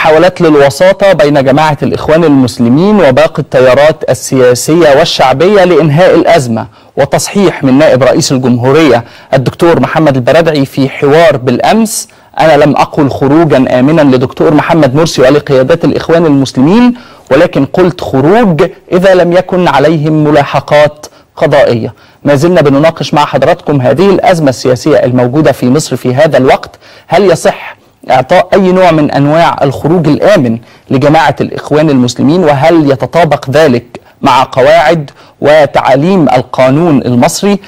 محاولات للوساطة بين جماعة الإخوان المسلمين وباقي التيارات السياسية والشعبية لإنهاء الأزمة وتصحيح من نائب رئيس الجمهورية الدكتور محمد البرادعي في حوار بالأمس أنا لم أقل خروجا آمنا لدكتور محمد مرسي ولقيادات الإخوان المسلمين ولكن قلت خروج إذا لم يكن عليهم ملاحقات قضائية ما زلنا بنناقش مع حضراتكم هذه الأزمة السياسية الموجودة في مصر في هذا الوقت هل يصح إعطاء أي نوع من أنواع الخروج الآمن لجماعة الإخوان المسلمين وهل يتطابق ذلك مع قواعد وتعاليم القانون المصري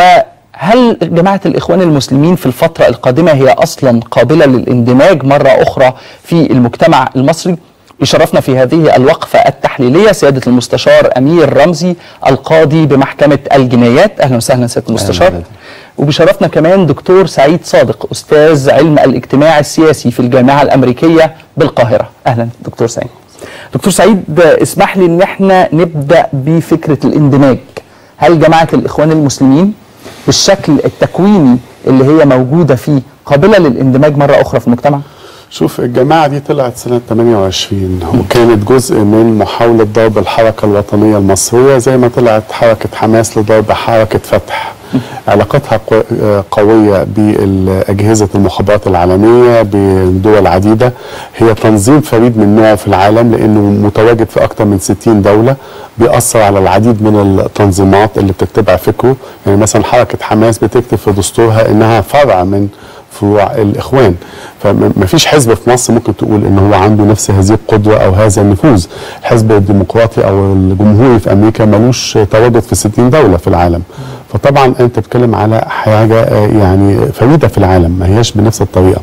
وهل جماعة الإخوان المسلمين في الفترة القادمة هي أصلا قابلة للاندماج مرة أخرى في المجتمع المصري يشرفنا في هذه الوقفة التحليلية سيادة المستشار أمير رمزي القاضي بمحكمة الجنايات أهلا وسهلا سيادة المستشار وبشرفنا كمان دكتور سعيد صادق أستاذ علم الاجتماع السياسي في الجامعة الأمريكية بالقاهرة أهلا دكتور سعيد دكتور سعيد اسمح لي ان احنا نبدا بفكره الاندماج هل جماعه الاخوان المسلمين بالشكل التكويني اللي هي موجوده فيه قابله للاندماج مره اخرى في المجتمع شوف الجماعة دي طلعت سنة 28 وكانت جزء من محاولة ضرب الحركة الوطنية المصرية زي ما طلعت حركة حماس لضرب حركة فتح علاقتها قوية بأجهزة المخابرات العالمية بدول عديدة هي تنظيم فريد من نوعه في العالم لأنه متواجد في أكثر من 60 دولة بيأثر على العديد من التنظيمات اللي بتتبع فكره يعني مثلا حركة حماس بتكتب في دستورها إنها فرع من فروع الاخوان فما فيش حزب في مصر ممكن تقول ان هو عنده نفس هذه القدره او هذا النفوذ الحزب الديمقراطي او الجمهوري في امريكا ملوش تواجد في 60 دوله في العالم فطبعا انت بتتكلم على حاجه يعني فريده في العالم ما هياش بنفس الطريقه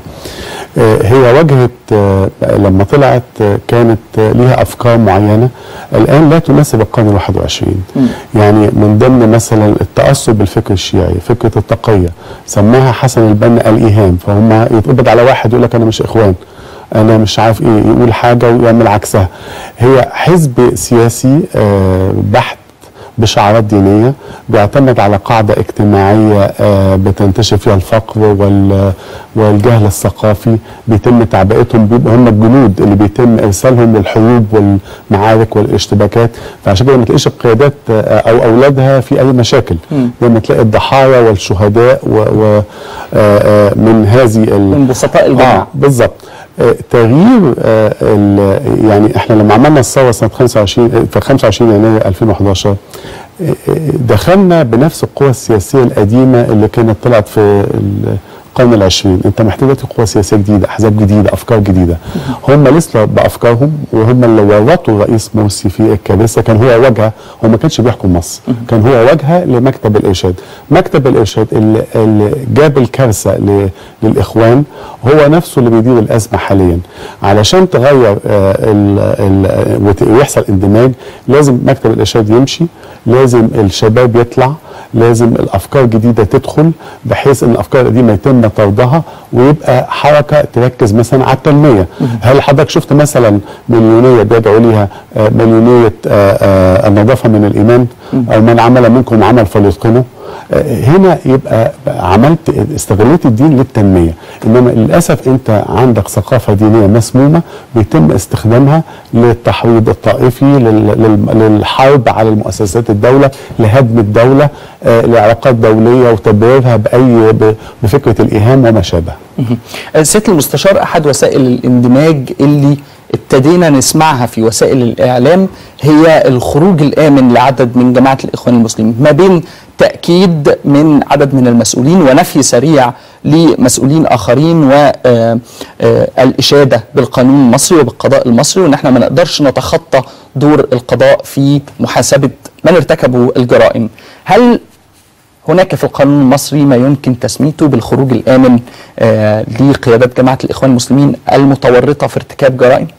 هي واجهت لما طلعت كانت ليها افكار معينه الان لا تناسب القرن ال 21 يعني من ضمن مثلا التاثر بالفكر الشيعي فكره التقيه سماها حسن البنا الايهام فهم يتقبض على واحد يقول لك انا مش اخوان انا مش عارف ايه يقول حاجه ويعمل عكسها هي حزب سياسي بحت بشعارات دينية بيعتمد على قاعدة اجتماعية بتنتشر فيها الفقر والجهل الثقافي بيتم تعبئتهم بيبقوا هم الجنود اللي بيتم ارسالهم للحروب والمعارك والاشتباكات فعشان كده ما تلاقيش القيادات او اولادها في اي مشاكل لما تلاقي الضحايا والشهداء و من هذه من بسطاء الجماعة آه بالظبط تغيير يعني احنا لما عملنا الثوره سنه 25 في 25 يناير 2011 دخلنا بنفس القوى السياسيه القديمه اللي كانت طلعت في القرن العشرين انت محتاج دلوقتي قوى سياسيه جديده احزاب جديده افكار جديده هم لسه بافكارهم وهم اللي ورطوا الرئيس مرسي في الكارثه كان هو واجهه هو ما كانش بيحكم مصر كان هو واجهه لمكتب الارشاد مكتب الارشاد اللي, اللي جاب الكارثه للاخوان هو نفسه اللي بيدير الازمه حاليا علشان تغير ويحصل اندماج لازم مكتب الارشاد يمشي لازم الشباب يطلع لازم الافكار الجديده تدخل بحيث ان الافكار القديمه يتم طردها ويبقى حركه تركز مثلا على التنميه هل حضرتك شفت مثلا مليونيه بيدعوا ليها مليونيه النظافه من الايمان او من عمل منكم عمل فليتقنه هنا يبقى عملت استغليت الدين للتنميه انما للاسف انت عندك ثقافه دينيه مسمومه بيتم استخدامها للتحريض الطائفي للحرب على المؤسسات الدوله لهدم الدوله لعلاقات دوليه وتبريرها باي بفكره الايهام وما شابه. سياده المستشار احد وسائل الاندماج اللي ابتدينا نسمعها في وسائل الاعلام هي الخروج الامن لعدد من جماعه الاخوان المسلمين ما بين تأكيد من عدد من المسؤولين ونفي سريع لمسؤولين آخرين والإشادة بالقانون المصري وبالقضاء المصري وإن احنا ما نقدرش نتخطى دور القضاء في محاسبة من ارتكبوا الجرائم هل هناك في القانون المصري ما يمكن تسميته بالخروج الآمن آه لقيادات جماعة الإخوان المسلمين المتورطة في ارتكاب جرائم؟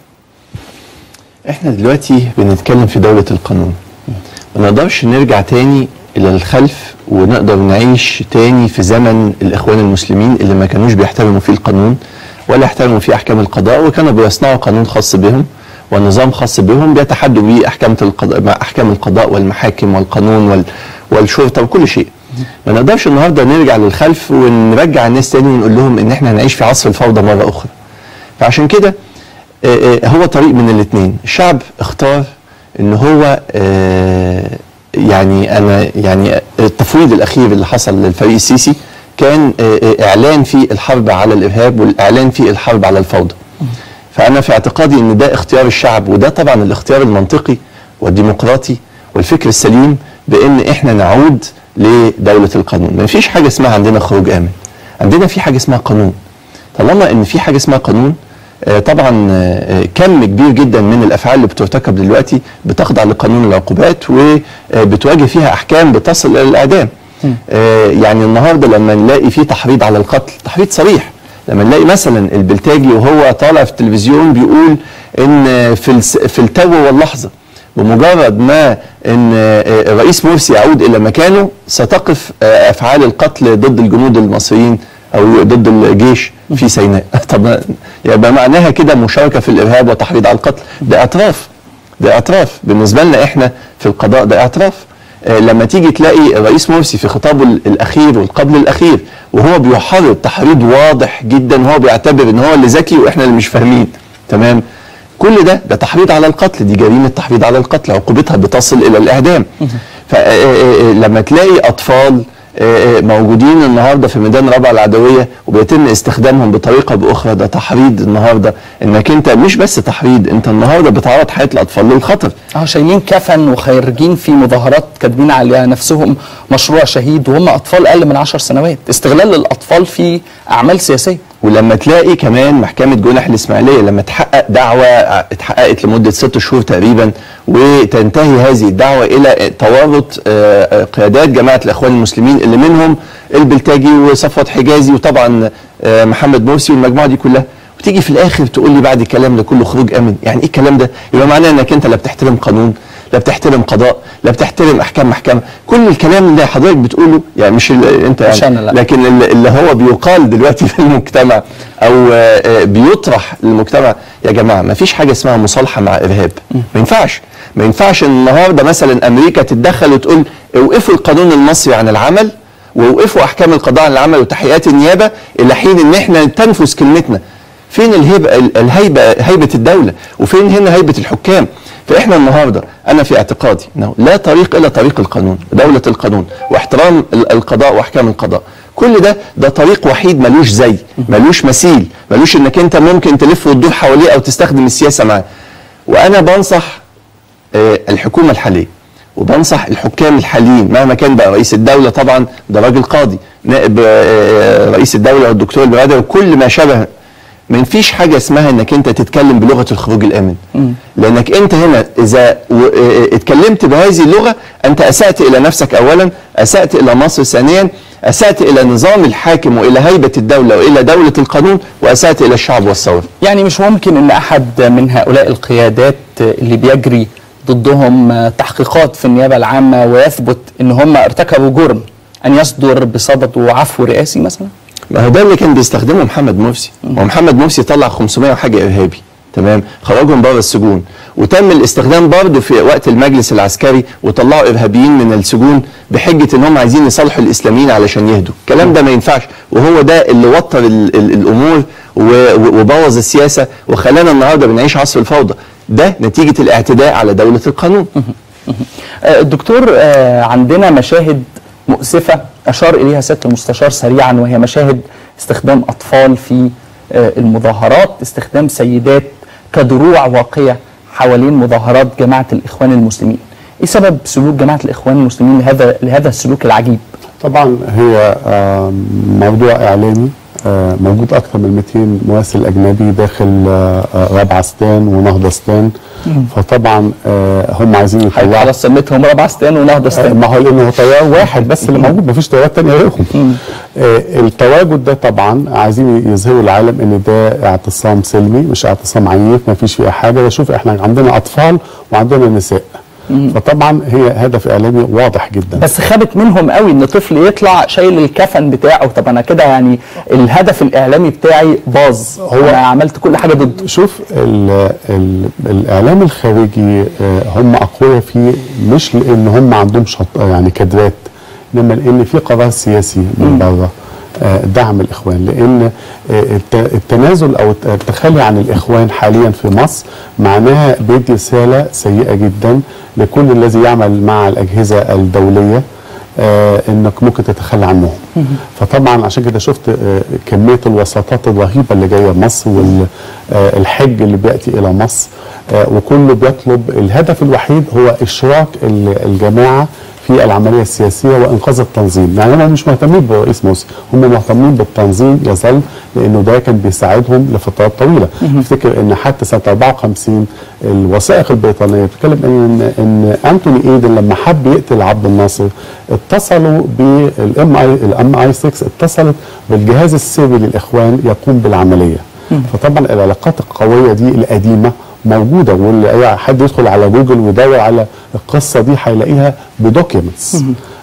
احنا دلوقتي بنتكلم في دولة القانون ما نقدرش نرجع تاني الى الخلف ونقدر نعيش تاني في زمن الاخوان المسلمين اللي ما كانوش بيحترموا فيه القانون ولا يحترموا فيه احكام القضاء وكانوا بيصنعوا قانون خاص بهم ونظام خاص بهم بيتحدوا بيه احكام القضاء مع احكام القضاء والمحاكم والقانون وال والشرطه وكل شيء. ما نقدرش النهارده نرجع للخلف ونرجع الناس تاني ونقول لهم ان احنا هنعيش في عصر الفوضى مره اخرى. فعشان كده آه، آه، هو طريق من الاثنين الشعب اختار ان هو آه، يعني انا يعني التفويض الاخير اللي حصل للفريق السيسي كان آه، آه، اعلان في الحرب على الارهاب والاعلان في الحرب على الفوضى فانا في اعتقادي ان ده اختيار الشعب وده طبعا الاختيار المنطقي والديمقراطي والفكر السليم بان احنا نعود لدوله القانون ما فيش حاجه اسمها عندنا خروج امن عندنا في حاجه اسمها قانون طالما ان في حاجه اسمها قانون آه، طبعا آه، آه، كم كبير جدا من الافعال اللي بترتكب دلوقتي بتخضع لقانون العقوبات وبتواجه فيها احكام بتصل الى الاعدام آه، يعني النهارده لما نلاقي في تحريض على القتل تحريض صريح لما نلاقي مثلا البلتاجي وهو طالع في التلفزيون بيقول ان في الس- في التو واللحظه بمجرد ما ان آه، الرئيس مرسي يعود الى مكانه ستقف آه، افعال القتل ضد الجنود المصريين او ضد الجيش في سيناء طب يبقى معناها كده مشاركه في الارهاب وتحريض على القتل ده اعتراف ده اعتراف بالنسبه لنا احنا في القضاء ده اعتراف آه، لما تيجي تلاقي الرئيس مرسي في خطابه ال- الاخير والقبل الاخير وهو بيحرض تحريض واضح جدا وهو بيعتبر ان هو اللي ذكي واحنا اللي مش فاهمين تمام كل ده ده تحريض على القتل دي جريمه تحريض على القتل عقوبتها بتصل الى الاعدام فلما تلاقي اطفال آه، آه، موجودين النهارده في ميدان رابعه العدويه وبيتم استخدامهم بطريقه باخرى ده تحريض النهارده انك انت مش بس تحريض انت النهارده بتعرض حياه الاطفال للخطر اه شايلين كفن وخارجين في مظاهرات كاتبين على نفسهم مشروع شهيد وهم اطفال اقل من 10 سنوات استغلال الاطفال في اعمال سياسيه ولما تلاقي كمان محكمة جنح الإسماعيلية لما تحقق دعوة اتحققت لمدة ست شهور تقريبا وتنتهي هذه الدعوة إلى تورط آه، آه، قيادات جماعة الإخوان المسلمين اللي منهم البلتاجي وصفوت حجازي وطبعا آه، محمد مرسي والمجموعة دي كلها وتيجي في الآخر تقول لي بعد الكلام ده كله خروج أمن يعني إيه الكلام ده يبقى معناه إنك أنت لا بتحترم قانون لا بتحترم قضاء لا بتحترم أحكام محكمة كل الكلام اللي حضرتك بتقوله يعني مش ال- أنت مش يعني أنا، لا. لكن اللي اللي هو بيقال دلوقتي في المجتمع او آه، آه، بيطرح للمجتمع يا جماعه ما فيش حاجه اسمها مصالحه مع ارهاب ما ينفعش ما ينفعش النهارده مثلا امريكا تتدخل وتقول اوقفوا القانون المصري عن العمل ووقفوا احكام القضاء عن العمل وتحقيقات النيابه الى حين ان احنا تنفذ كلمتنا فين الهيبه ال- الهيبه هيبه الدوله وفين هنا هيبه الحكام فاحنا النهارده انا في اعتقادي انه لا طريق الا طريق القانون دوله القانون واحترام ال- القضاء واحكام القضاء كل ده ده طريق وحيد ملوش زي ملوش مثيل ملوش انك انت ممكن تلف وتدور حواليه او تستخدم السياسه معاه وانا بنصح آه، الحكومه الحاليه وبنصح الحكام الحاليين مهما كان بقى رئيس الدوله طبعا ده راجل قاضي نائب آه، رئيس الدوله والدكتور البرادة وكل ما شابه ما فيش حاجه اسمها انك انت تتكلم بلغه الخروج الامن لانك انت هنا اذا و- آه، اتكلمت بهذه اللغه انت اسات الى نفسك اولا اسات الى مصر ثانيا اسات الى نظام الحاكم والى هيبه الدوله والى دوله القانون واسات الى الشعب والثوره يعني مش ممكن ان احد من هؤلاء القيادات اللي بيجري ضدهم تحقيقات في النيابه العامه ويثبت ان هم ارتكبوا جرم ان يصدر بصدده عفو رئاسي مثلا ما هو ده اللي كان بيستخدمه محمد مرسي ومحمد مرسي طلع 500 وحاجه ارهابي تمام خرجهم بره السجون وتم الاستخدام برضه في وقت المجلس العسكري وطلعوا ارهابيين من السجون بحجه ان هم عايزين يصالحوا الاسلاميين علشان يهدوا الكلام ده ما ينفعش وهو ده اللي وتر ال ال الامور و- و- وبوظ السياسه وخلانا النهارده بنعيش عصر الفوضى ده نتيجه الاعتداء على دوله القانون آه، الدكتور آه، عندنا مشاهد مؤسفة أشار إليها سيادة المستشار سريعا وهي مشاهد استخدام أطفال في آه، المظاهرات استخدام سيدات كدروع واقية حوالين مظاهرات جماعة الإخوان المسلمين إيه سبب سلوك جماعة الإخوان المسلمين لهذا لهذا السلوك العجيب؟ طبعا هي آم، موضوع اعلامي آه، موجود اكثر من 200 ممثل اجنبي داخل آه، آه، رابعستان ونهضستان فطبعا آه، هم عايزين حضرتك يطلعوا خلاص سميتهم رابعستان ونهضستان ما هو لانه طيار واحد بس اللي موجود مفيش طيارات تانية غيرهم آه التواجد ده طبعا عايزين يظهروا العالم ان ده اعتصام سلمي مش اعتصام عنيف ما فيش فيها حاجه ده شوف احنا عندنا اطفال وعندنا نساء فطبعا هي هدف اعلامي واضح جدا بس خابت منهم قوي ان طفل يطلع شايل الكفن بتاعه طب انا كده يعني الهدف الاعلامي بتاعي باظ هو- هو انا عملت كل حاجه ضده شوف ال ال الاعلام الخارجي آه، هم اقوياء فيه مش لان هم عندهم شط يعني كادرات انما لان في قرار سياسي من بره آه، دعم الاخوان لان آه، الت- التنازل او الت- التخلي عن الاخوان حاليا في مصر معناها بيدي رساله سيئه جدا لكل الذي يعمل مع الاجهزه الدوليه آه انك ممكن تتخلى عنهم فطبعا عشان كده شفت آه كميه الوساطات الرهيبه اللي جايه مصر والحج اللي بياتي الى مصر آه وكله بيطلب الهدف الوحيد هو اشراك ال- الجماعه في العمليه السياسيه وانقاذ التنظيم، يعني هم مش مهتمين برئيس مرسي، هم مهتمين بالتنظيم يظل لانه ده كان بيساعدهم لفترات طويله، افتكر ان حتى سنه 54 الوثائق البريطانيه بتتكلم ان ان انتوني ايدن لما حب يقتل عبد الناصر اتصلوا بالام اي الام اي 6 اتصلت بالجهاز السري للاخوان يقوم بالعمليه. فطبعا العلاقات القويه دي القديمه موجوده واللي اي حد يدخل على جوجل ويدور على القصه دي هيلاقيها بدوكيومنتس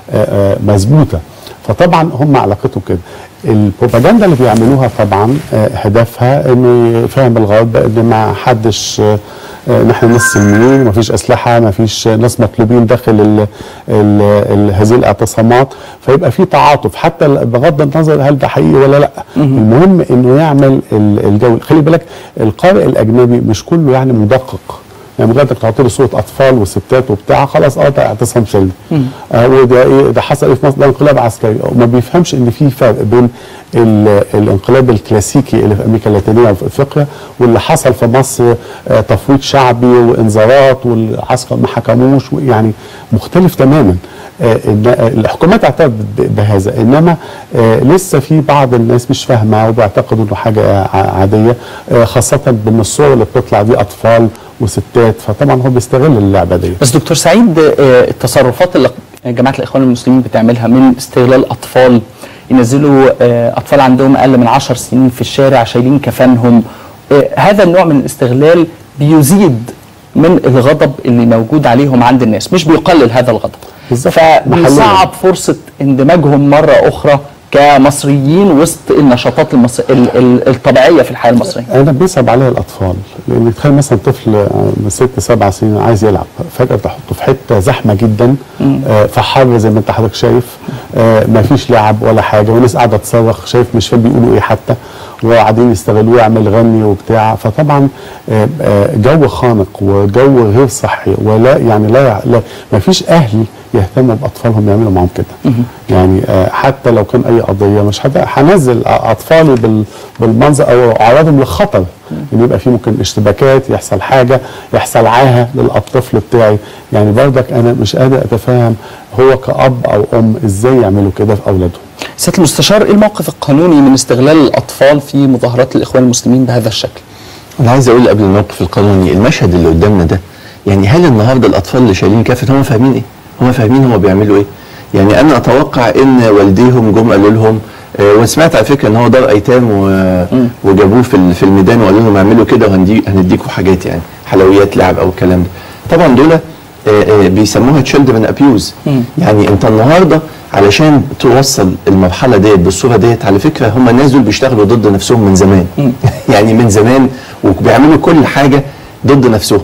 مظبوطه فطبعا هم علاقتهم كده البروباجندا اللي بيعملوها طبعا آه، هدفها انه يفهم الغرب ان ما حدش آه، آه، نحن ناس سلميين ما فيش اسلحه ما فيش ناس مطلوبين داخل ال ال ال هذه الاعتصامات فيبقى في تعاطف حتى ال- بغض النظر هل ده حقيقي ولا لا المهم انه يعمل ال- الجو خلي بالك القارئ الاجنبي مش كله يعني مدقق يعني مجرد انك تحط له صوره اطفال وستات وبتاع خلاص اه ده اعتصام سلمي آه وده ايه ده حصل ايه في مصر ده انقلاب عسكري وما بيفهمش ان في فرق بين ال- الانقلاب الكلاسيكي اللي في امريكا اللاتينيه وفي افريقيا واللي حصل في مصر آه تفويض شعبي وانذارات والعسكر ما حكموش يعني مختلف تماما آه إن- آه، الحكومات اعترفت ب- بهذا انما آه لسه في بعض الناس مش فاهمه وبيعتقدوا انه حاجه ع- عاديه آه خاصه بان الصور اللي بتطلع دي اطفال وستات فطبعا هو بيستغل اللعبه دي بس دكتور سعيد آه، التصرفات اللي جماعه الاخوان المسلمين بتعملها من استغلال اطفال ينزلوا آه، اطفال عندهم اقل من 10 سنين في الشارع شايلين كفانهم آه، هذا النوع من الاستغلال بيزيد من الغضب اللي موجود عليهم عند الناس مش بيقلل هذا الغضب بالظبط. فبيصعب فرصه اندماجهم مره اخرى كمصريين وسط النشاطات المصر... ال... ال... الطبيعيه في الحياه المصريه انا بيصعب عليا الاطفال لان تخيل مثلا طفل آه، من ست سبع سنين عايز يلعب فجاه تحطه في حته زحمه جدا آه في حر زي ما انت حضرتك شايف آه ما فيش لعب ولا حاجه وناس قاعده تصرخ شايف مش فاهم بيقولوا ايه حتى وقاعدين يستغلوه يعمل غني وبتاع فطبعا آه آه جو خانق وجو غير صحي ولا يعني لا, لا ما فيش اهل يهتموا باطفالهم يعملوا معاهم كده يعني آه حتى لو كان اي قضيه مش هت- هنزل اطفالي بال- بالمنظر او اعرضهم للخطر ان يبقى في ممكن اشتباكات يحصل حاجه يحصل عاهه للطفل بتاعي يعني برضك انا مش قادر اتفهم هو كاب او ام ازاي يعملوا كده في اولادهم سياده المستشار ايه الموقف القانوني من استغلال الاطفال في مظاهرات الاخوان المسلمين بهذا الشكل انا عايز اقول قبل الموقف القانوني المشهد اللي قدامنا ده يعني هل النهارده الاطفال اللي شايلين كافه هم فاهمين ايه؟ هم فاهمين هم بيعملوا ايه؟ يعني انا اتوقع ان والديهم جم قالوا لهم آه، وسمعت على فكره ان هو دار ايتام و- وجابوه في ال- في الميدان وقالوا لهم اعملوا كده وهنديكوا حاجات يعني حلويات لعب او الكلام ده. طبعا دول آه، آه، بيسموها تشيلدرن ابيوز يعني انت النهارده علشان توصل المرحله ديت بالصوره ديت على فكره هم الناس دول بيشتغلوا ضد نفسهم من زمان يعني من زمان وبيعملوا كل حاجه ضد نفسهم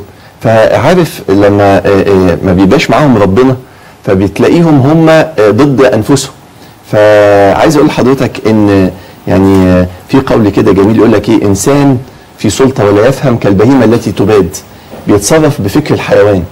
فعارف لما آه، آه، ما بيبقاش معاهم ربنا فبتلاقيهم هم آه، ضد انفسهم فعايز اقول لحضرتك ان يعني آه، في قول كده جميل يقول لك ايه انسان في سلطه ولا يفهم كالبهيمه التي تباد بيتصرف بفكر الحيوان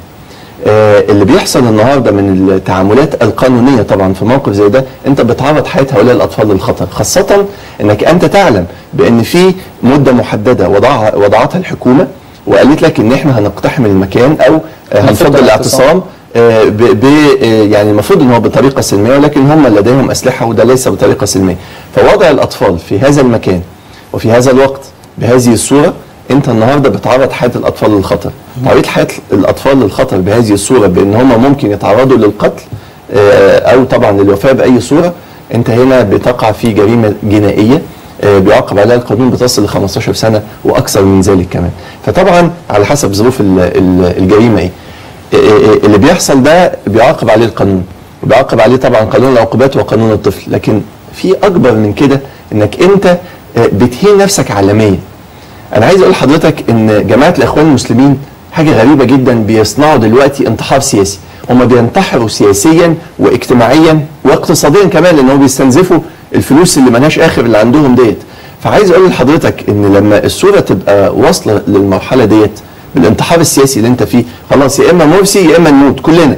آه، اللي بيحصل النهارده من التعاملات القانونيه طبعا في موقف زي ده انت بتعرض حياه هؤلاء الاطفال للخطر خاصه انك انت تعلم بان في مده محدده وضعها وضعتها الحكومه وقالت لك ان احنا هنقتحم المكان او آه، هنفض هنفضل الاعتصام. الاعتصام آه، ب ب آه، يعني المفروض ان هو بطريقه سلميه ولكن هم لديهم اسلحه وده ليس بطريقه سلميه فوضع الاطفال في هذا المكان وفي هذا الوقت بهذه الصوره انت النهارده بتعرض حياه الاطفال للخطر تعريض حياه الاطفال للخطر بهذه الصوره بان هم ممكن يتعرضوا للقتل آه، او طبعا للوفاه باي صوره انت هنا بتقع في جريمه جنائيه آه، بيعاقب عليها القانون بتصل ل 15 سنه واكثر من ذلك كمان فطبعا على حسب ظروف ال- ال- الجريمه ايه إيه اللي بيحصل ده بيعاقب عليه القانون وبيعاقب عليه طبعا قانون العقوبات وقانون الطفل لكن في اكبر من كده انك انت آه، بتهين نفسك عالميا انا عايز اقول لحضرتك ان جماعه الاخوان المسلمين حاجه غريبه جدا بيصنعوا دلوقتي انتحار سياسي هم بينتحروا سياسيا واجتماعيا واقتصاديا كمان لان هم بيستنزفوا الفلوس اللي ملهاش اخر اللي عندهم ديت فعايز اقول لحضرتك ان لما الصوره تبقى واصله للمرحله ديت بالانتحار السياسي اللي انت فيه خلاص يا اما مرسي يا اما نموت كلنا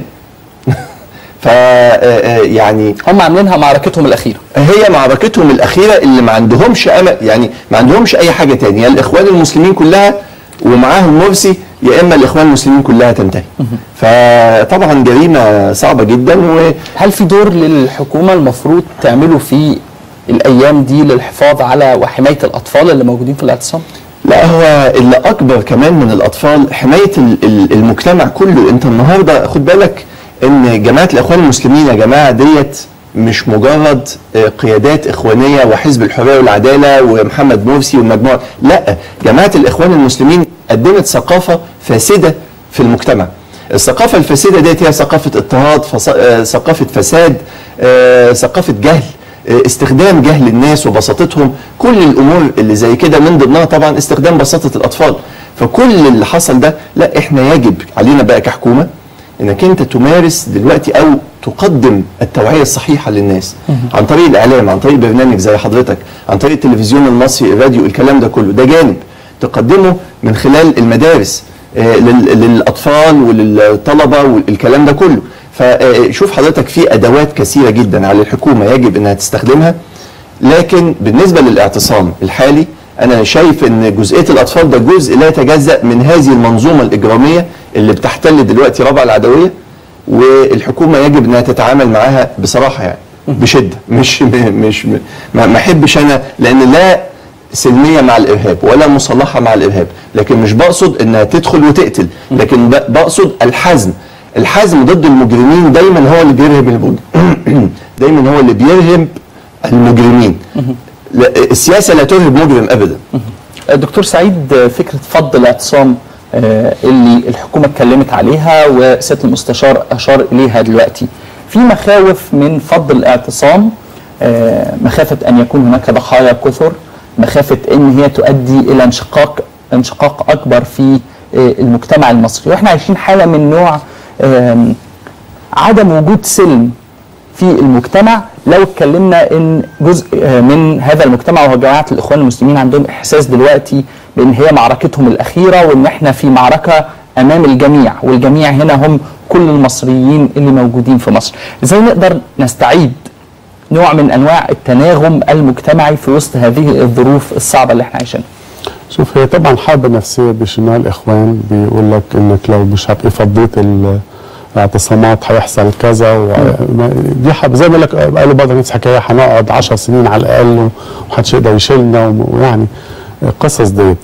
ف يعني هم عاملينها معركتهم الاخيره هي معركتهم الاخيره اللي ما عندهمش امل يعني ما عندهمش اي حاجه تانية يا الاخوان المسلمين كلها ومعاهم مرسي يا اما الاخوان المسلمين كلها تنتهي فطبعا جريمه صعبه جدا و هل في دور للحكومه المفروض تعمله في الايام دي للحفاظ على وحمايه الاطفال اللي موجودين في الاعتصام؟ لا هو اللي اكبر كمان من الاطفال حمايه ال- ال- المجتمع كله انت النهارده خد بالك ان جماعه الاخوان المسلمين يا جماعه ديت مش مجرد آه، قيادات اخوانيه وحزب الحريه والعداله ومحمد مرسي والمجموعه لا جماعه الاخوان المسلمين قدمت ثقافه فاسده في المجتمع الثقافه الفاسده ديت هي ثقافه اضطهاد فص- آه، ثقافه فساد آه، ثقافه جهل استخدام جهل الناس وبساطتهم كل الامور اللي زي كده من ضمنها طبعا استخدام بساطه الاطفال فكل اللي حصل ده لا احنا يجب علينا بقى كحكومه انك انت تمارس دلوقتي او تقدم التوعيه الصحيحه للناس عن طريق الاعلام عن طريق برنامج زي حضرتك عن طريق التلفزيون المصري الراديو الكلام ده كله ده جانب تقدمه من خلال المدارس آه، لل- للاطفال وللطلبه والكلام ده كله فشوف حضرتك في ادوات كثيره جدا على الحكومه يجب انها تستخدمها لكن بالنسبه للاعتصام الحالي انا شايف ان جزئيه الاطفال ده جزء لا يتجزا من هذه المنظومه الاجراميه اللي بتحتل دلوقتي ربع العدويه والحكومه يجب انها تتعامل معاها بصراحه يعني بشده مش م- مش م- ما ما احبش انا لان لا سلميه مع الارهاب ولا مصالحه مع الارهاب لكن مش بقصد انها تدخل وتقتل لكن ب- بقصد الحزم الحزم ضد المجرمين دايما هو اللي بيرهب المجرم دايما هو اللي بيرهب المجرمين لا السياسه لا ترهب مجرم ابدا دكتور سعيد فكره فض الاعتصام آه، اللي الحكومه اتكلمت عليها وسياده المستشار اشار اليها دلوقتي في مخاوف من فض الاعتصام آه، مخافه ان يكون هناك ضحايا كثر مخافه ان هي تؤدي الى انشقاق انشقاق اكبر في آه، المجتمع المصري واحنا عايشين حاله من نوع آم، عدم وجود سلم في المجتمع لو اتكلمنا ان جزء آه، من هذا المجتمع وهو جماعه الاخوان المسلمين عندهم احساس دلوقتي بان هي معركتهم الاخيره وان احنا في معركه امام الجميع والجميع هنا هم كل المصريين اللي موجودين في مصر ازاي نقدر نستعيد نوع من انواع التناغم المجتمعي في وسط هذه الظروف الصعبه اللي احنا عايشينها شوف هي طبعا حرب نفسيه بيشنها الاخوان بيقول لك انك لو مش عارف ايه فضيت ال- الاعتصامات هيحصل كذا و... ما- دي حرب زي ما بقول لك قالوا برضه نفس حكايه هنقعد 10 سنين على الاقل ومحدش يقدر يشيلنا وم- ويعني القصص ديت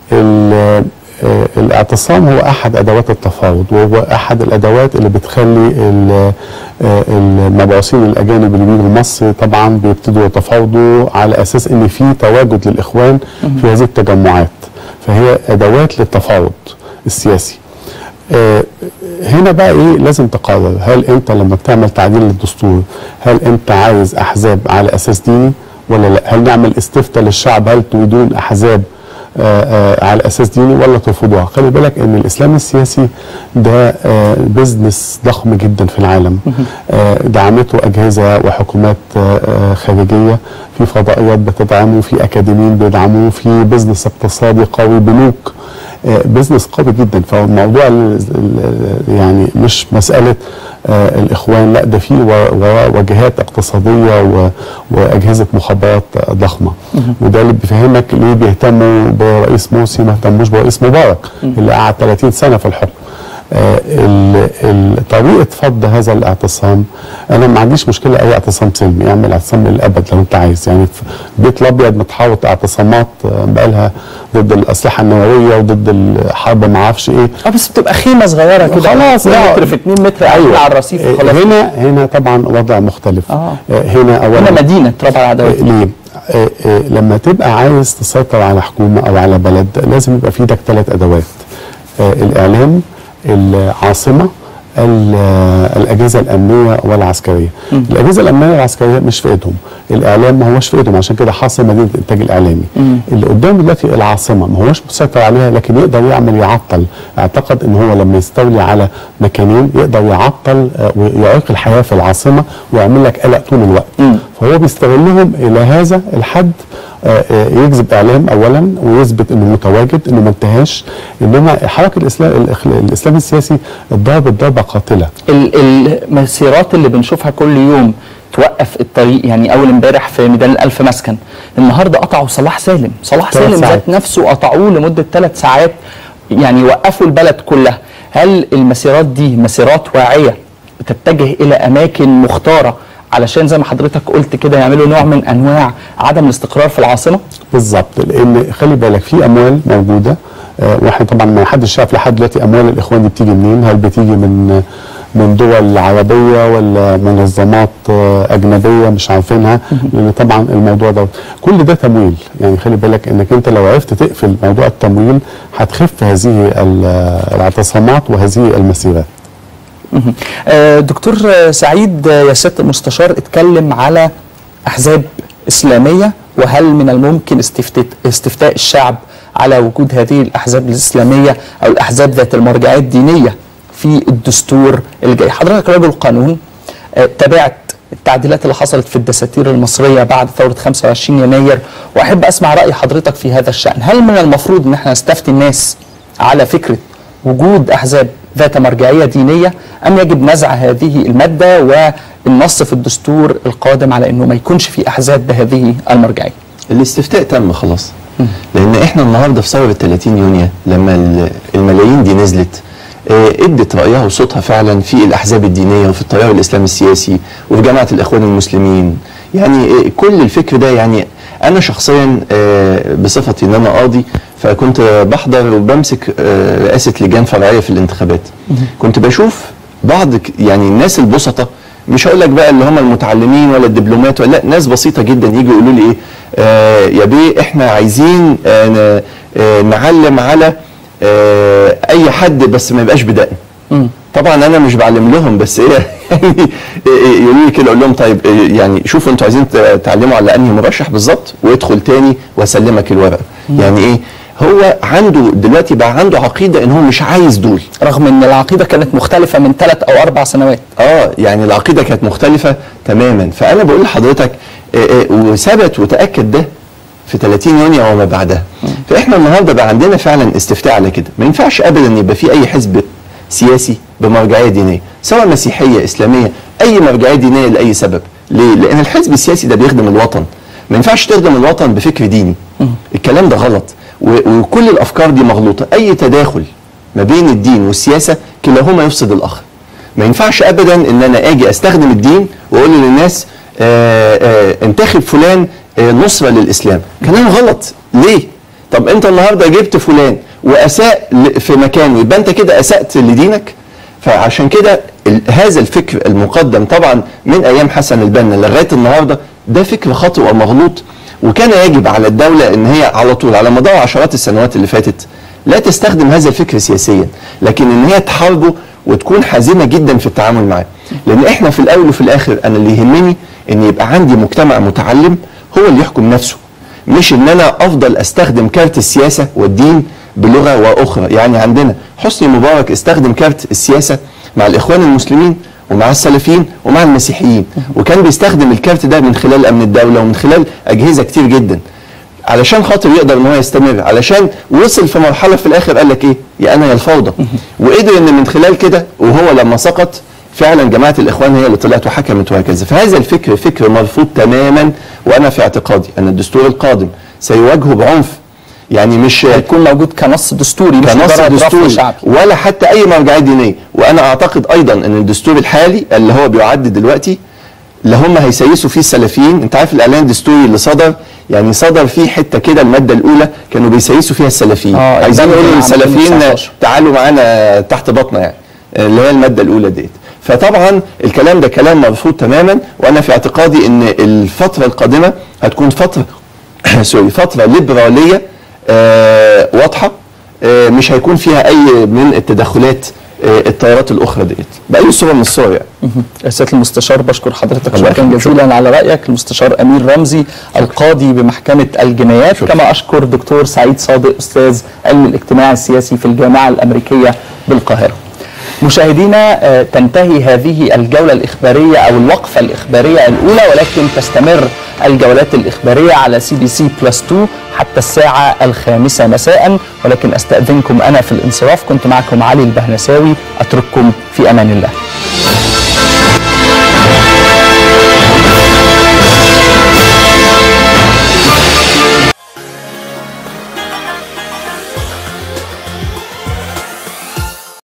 ال- آه، الاعتصام هو احد ادوات التفاوض وهو احد الادوات اللي بتخلي ال- آه، المبعوثين الاجانب اللي بيجوا مصر طبعا بيبتدوا يتفاوضوا على اساس ان في تواجد للاخوان في هذه التجمعات فهي ادوات للتفاوض السياسي آه، هنا بقى ايه لازم تقرر هل انت لما بتعمل تعديل للدستور هل انت عايز احزاب على اساس ديني ولا لا هل نعمل استفتاء للشعب هل تريدون احزاب آه، آه، على اساس ديني ولا ترفضوها خلي بالك ان الاسلام السياسي ده آه، بزنس ضخم جدا في العالم آه، دعمته اجهزه وحكومات آه، آه، خارجيه في فضائيات بتدعمه في اكاديميين بيدعموه في بزنس اقتصادي قوي بنوك آه، بزنس قوي جدا فالموضوع ال- ال- يعني مش مساله آه، الاخوان لا ده في و- و- وجهات اقتصاديه و- واجهزه مخابرات آه، ضخمه وده اللي بيفهمك ليه بيهتموا برئيس مرسي ما اهتموش برئيس مبارك اللي قعد 30 سنه في الحكم آه، ال- ال- طريقه فض هذا الاعتصام انا ما عنديش مشكله اي اعتصام سلمي اعمل اعتصام للابد لو انت عايز يعني في البيت الابيض متحوط اعتصامات آه، بقالها ضد الاسلحه النوويه وضد الحرب ما اعرفش ايه اه بس بتبقى خيمه صغيره كده خلاص، لا. متر في 2 متر أيوة. على الرصيف آه، وخلاص هنا هنا طبعا وضع مختلف آه. آه، هنا اولا هنا مدينه ربع آه، العدويه ليه؟ آه، آه، لما تبقى عايز تسيطر على حكومه او على بلد لازم يبقى في ايدك ثلاث ادوات آه، الاعلام العاصمه ال- آه، الاجهزه الامنيه والعسكريه الاجهزه الامنيه والعسكريه مش في ايدهم الاعلام ما هوش في ايدهم عشان كده حاصل مدينه الانتاج الاعلامي اللي قدام دلوقتي العاصمه ما هوش مسيطر عليها لكن يقدر يعمل يعطل اعتقد ان هو لما يستولي على مكانين يقدر يعطل آه، ويعيق الحياه في العاصمه ويعمل لك قلق طول الوقت فهو بيستغلهم الى هذا الحد آه، آه، يجذب اعلام اولا ويثبت انه متواجد انه ما انتهاش انما حركه الاسلام الإخ- الاسلام السياسي اتضربت ضربه قاتله ال- المسيرات اللي بنشوفها كل يوم توقف الطريق يعني اول امبارح في ميدان الالف مسكن النهارده قطعوا صلاح سالم صلاح ثلاث سالم ساعات. ذات نفسه قطعوه لمده ثلاث ساعات يعني وقفوا البلد كلها هل المسيرات دي مسيرات واعيه تتجه الى اماكن مختاره علشان زي ما حضرتك قلت كده يعملوا نوع من انواع عدم الاستقرار في العاصمه بالظبط لان خلي بالك في اموال موجوده آه، واحنا طبعا ما حدش شاف لحد دلوقتي اموال الاخوان دي بتيجي منين هل بتيجي من من دول عربيه ولا منظمات آه، اجنبيه مش عارفينها لان طبعا الموضوع ده كل ده تمويل يعني خلي بالك انك انت لو عرفت تقفل موضوع التمويل هتخف هذه ال- الاعتصامات وهذه المسيرات مهم. آه، دكتور آه، سعيد آه، يا سياده المستشار اتكلم على احزاب اسلاميه وهل من الممكن استفتاء استفتاء الشعب على وجود هذه الاحزاب الاسلاميه او الاحزاب ذات المرجعيه الدينيه في الدستور الجاي حضرتك رجل قانون آه، تابعت التعديلات اللي حصلت في الدساتير المصريه بعد ثوره 25 يناير واحب اسمع راي حضرتك في هذا الشان هل من المفروض ان احنا نستفتي الناس على فكره وجود احزاب ذات مرجعيه دينيه ام يجب نزع هذه الماده والنص في الدستور القادم على انه ما يكونش في احزاب بهذه المرجعيه الاستفتاء تم خلاص لان احنا النهارده في ثوره 30 يونيو لما ال- الملايين دي نزلت آه، ادت رايها وصوتها فعلا في الاحزاب الدينيه وفي التيار الاسلامي السياسي وفي جماعه الاخوان المسلمين يعني آه، كل الفكر ده يعني انا شخصيا آه، بصفتي ان انا قاضي فكنت بحضر وبمسك آه، رئاسه لجان فرعيه في الانتخابات كنت بشوف بعض ك- يعني الناس البسطه مش هقول لك بقى اللي هم المتعلمين ولا الدبلومات ولا لا ناس بسيطه جدا يجوا يقولوا لي ايه آه يا بيه احنا عايزين آه ن- آه نعلم على آه اي حد بس ما يبقاش بدقن طبعا انا مش بعلم لهم بس ايه يعني إيه يقولوا لي كده اقول لهم طيب إيه يعني شوفوا انتوا عايزين ت- تعلموا على انهي مرشح بالظبط وادخل تاني واسلمك الورقه يعني ايه هو عنده دلوقتي بقى عنده عقيده ان هو مش عايز دول رغم ان العقيده كانت مختلفه من ثلاث او اربع سنوات اه يعني العقيده كانت مختلفه تماما فانا بقول لحضرتك آه، آه، وثبت وتاكد ده في 30 يونيو وما بعدها فاحنا النهارده بقى عندنا فعلا استفتاء على كده ما ينفعش ابدا يبقى في اي حزب سياسي بمرجعيه دينيه سواء مسيحيه اسلاميه اي مرجعيه دينيه لاي سبب ليه لان الحزب السياسي ده بيخدم الوطن ما ينفعش تخدم الوطن بفكر ديني الكلام ده غلط و- وكل الافكار دي مغلوطه اي تداخل ما بين الدين والسياسه كلاهما يفسد الاخر ما ينفعش ابدا ان انا اجي استخدم الدين واقول للناس آه آه انتخب فلان آه نصره للاسلام كلام غلط ليه طب انت النهارده جبت فلان واساء ل- في مكانه يبقى انت كده اسات لدينك فعشان كده ال- هذا الفكر المقدم طبعا من ايام حسن البنا لغايه النهارده ده فكر خاطئ ومغلوط وكان يجب على الدوله ان هي على طول على مدار عشرات السنوات اللي فاتت لا تستخدم هذا الفكر سياسيا لكن ان هي تحاربه وتكون حازمه جدا في التعامل معاه لان احنا في الاول وفي الاخر انا اللي يهمني ان يبقى عندي مجتمع متعلم هو اللي يحكم نفسه مش ان انا افضل استخدم كارت السياسه والدين بلغه واخرى يعني عندنا حسني مبارك استخدم كارت السياسه مع الاخوان المسلمين ومع السلفيين ومع المسيحيين وكان بيستخدم الكارت ده من خلال امن الدوله ومن خلال اجهزه كتير جدا علشان خاطر يقدر ان هو يستمر علشان وصل في مرحله في الاخر قال لك ايه يا انا يا الفوضى وقدر ان من خلال كده وهو لما سقط فعلا جماعه الاخوان هي اللي طلعت وحكمت وهكذا فهذا الفكر فكر مرفوض تماما وانا في اعتقادي ان الدستور القادم سيواجهه بعنف يعني مش هيكون موجود كنص دستوري مش كنص مجرد رفض دستوري شعبي ولا حتى اي مرجعيه دينيه وانا اعتقد ايضا ان الدستور الحالي اللي هو بيعد دلوقتي اللي هم هيسيسوا فيه السلفيين انت عارف الاعلان الدستوري اللي صدر يعني صدر فيه حته كده الماده الاولى كانوا بيسيسوا فيها السلفيين آه، عايزين البند يقولوا عام للسلفيين 2019. تعالوا معانا تحت بطنه يعني اللي هي الماده الاولى ديت فطبعا الكلام ده كلام مرفوض تماما وانا في اعتقادي ان الفتره القادمه هتكون فتره سوري فتره ليبراليه آه واضحه آه مش هيكون فيها اي من التدخلات آه التيارات الاخرى ديت باي صوره من الصور يعني يا سياده المستشار بشكر حضرتك الله شكرا يخليك. جزيلا على رايك المستشار امير رمزي القاضي بمحكمه الجنايات شكرا. كما اشكر دكتور سعيد صادق استاذ علم الاجتماع السياسي في الجامعه الامريكيه بالقاهره مشاهدينا آه، تنتهي هذه الجولة الإخبارية أو الوقفة الإخبارية الأولى ولكن تستمر الجولات الإخبارية على سي بي سي بلس 2 حتى الساعة الخامسة مساء ولكن أستأذنكم أنا في الانصراف كنت معكم علي البهنساوي أترككم في أمان الله